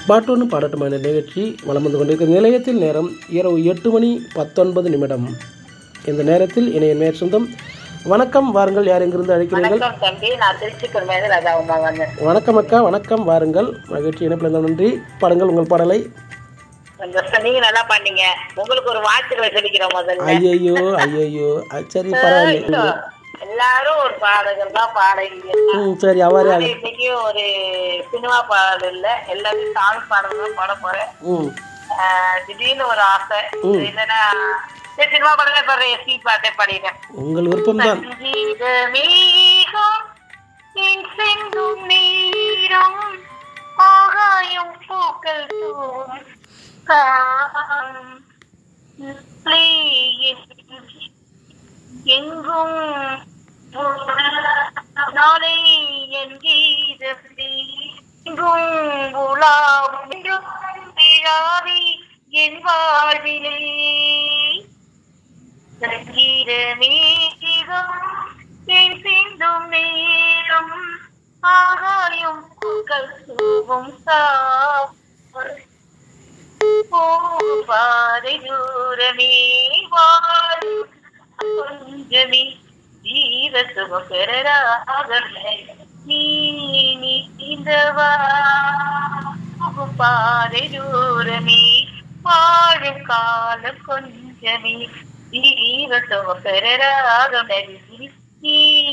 பாட்டொன்று பாடட்டுமா என்ற நிகழ்ச்சி வலம் வந்து கொண்டிருக்கிற நிலையத்தில் நேரம் இரவு எட்டு மணி பத்தொன்பது நிமிடம் இந்த நேரத்தில் இணைய நேர் சொந்தம் வணக்கம் வாருங்கள் யார் எங்கிருந்து அழைக்கிறீர்கள் வணக்கம் தம்பி நான் திருச்சிக்குள் மேல ராஜா உமா வந்தேன் வணக்கம் அக்கா வணக்கம் வாருங்கள் மகிழ்ச்சி இணைப்பில் நன்றி பாடுங்கள் உங்கள் பாடலை சந்தோஷம். நீங்க நல்லா பண்ணீங்க உங்களுக்கு ஒரு வாழ்த்துக்களை சொல்லிக்கிறோம் முதல்ல ஐயையோ ஐயையோ அ, சரி பரவாயில்லை எல்லாரும் ஒரு பாடகர் தான் பாடகீங்க ம் சரி அவ்வாறு நானே இன்னைக்கு ஒரு சினிமா பாடல் இல்ல எல்லாத்தையும் தமிழ் பாடல் தான் பாட போறேன் ம் ஆஹ் திடீர்னு ஒரு ஆசை என்னன்னா சரி, சினிமா பாடலே பாடுறேன் எஸ்பி பாட்டே பாடிட்டேன் உங்கள் விருப்பம்தான் சங்கீத மேகம் என் செங்கும் நீரும் ஆகாயம் பூக்கள் தூவும் காம். பிள்ளையின் எங்கும் நாளை என் கீதம் எங்கும் உலாவும் என்றும் விழாவி என் வாழ்விலே சங்கீதமேகம் என் சிந்தும் நேரம் ஆகாயம் பூக்கள் தூவும் பாதை தூரமே வாழும் கொஞ்சமே ஜீவ சுகம் பெறராக நீ நீந்தவா பாதை தூரமே வாழும் காலம் கொஞ்சமே ஜீவ சுகம் பெறராக நீ